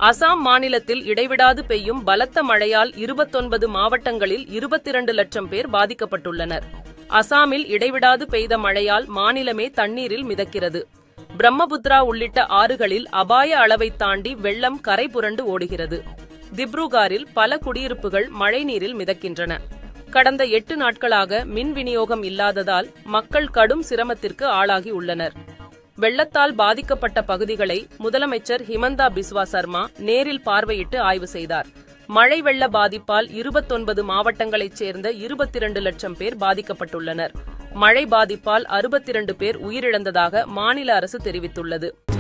அசாம் மாநிலத்தில் இடைவிடாது பெய்யும் பலத்த மழையால் இருபத்தொன்பது மாவட்டங்களில் இருபத்திரண்டு லட்சம் பேர் பாதிக்கப்பட்டுள்ளனர் அசாமில் இடைவிடாது பெய்த மழையால் மாநிலமே தண்ணீரில் மிதக்கிறது பிரம்மபுத்ரா உள்ளிட்ட ஆறுகளில் அபாய அளவை தாண்டி வெள்ளம் கரை புரண்டு ஓடுகிறது திப்ருகாரில் பல குடியிருப்புகள் மழைநீரில் மிதக்கின்றன கடந்த எட்டு நாட்களாக மின் விநியோகம் இல்லாததால் மக்கள் கடும் சிரமத்திற்கு ஆளாகி உள்ளனர் வெள்ளத்தால் பாதிக்கப்பட்ட பகுதிகளை முதலமைச்சர் ஹிமந்தா பிஸ்வா சர்மா நேரில் பார்வையிட்டு ஆய்வு செய்தார் மழை வெள்ள பாதிப்பால் இருபத்தொன்பது மாவட்டங்களைச் சேர்ந்த இருபத்தி இரண்டு லட்சம் பேர் பாதிக்கப்பட்டுள்ளனர் மழை பாதிப்பால் அறுபத்திரண்டு பேர் உயிரிழந்ததாக மாநில அரசு தெரிவித்துள்ளது